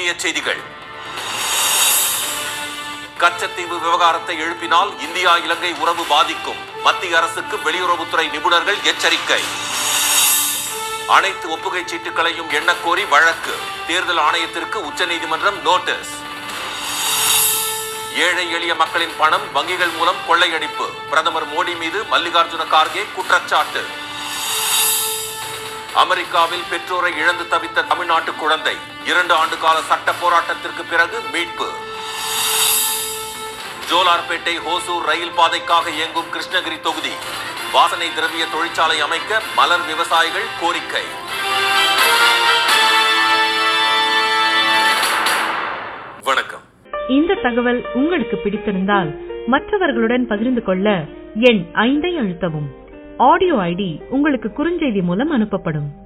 இந்திய செய்திகள் கச்சத்தீவு விவகாரத்தை எழுப்பினால் இந்தியா இலங்கை உறவு பாதிக்கும் மத்திய அரசுக்கு வெளியுறவுத்துறை நிபுணர்கள் எச்சரிக்கை அனைத்து ஒப்புகை சீட்டுகளையும் எண்ணக் கோரி வழக்கு தேர்தல் ஆணையத்திற்கு உச்சநீதிமன்றம் நோட்டீஸ் ஏழை எளிய மக்களின் பணம் வங்கிகள் மூலம் கொள்ளையடிப்பு பிரதமர் மோடி மீது மல்லிகார்ஜுன கார்கே குற்றச்சாட்டு அமெரிக்காவில் பெற்றோரை இழந்து தவித்த தமிழ்நாட்டு குழந்தை இரண்டு ஆண்டு கால சட்ட போராட்டத்திற்கு பிறகு மீட்பு ஜோலார்பேட்டை ஹோசூர் ரயில் பாதைக்காக இயங்கும் கிருஷ்ணகிரி தொகுதி வாசனை திரவிய தொழிற்சாலை அமைக்க மலர் விவசாயிகள் கோரிக்கை வணக்கம் இந்த தகவல் உங்களுக்கு பிடித்திருந்தால் மற்றவர்களுடன் பகிர்ந்து கொள்ள எண் ஐந்தை அழுத்தவும் ஆடியோ ஐடி உங்களுக்கு குறுஞ்செய்தி மூலம் அனுப்பப்படும்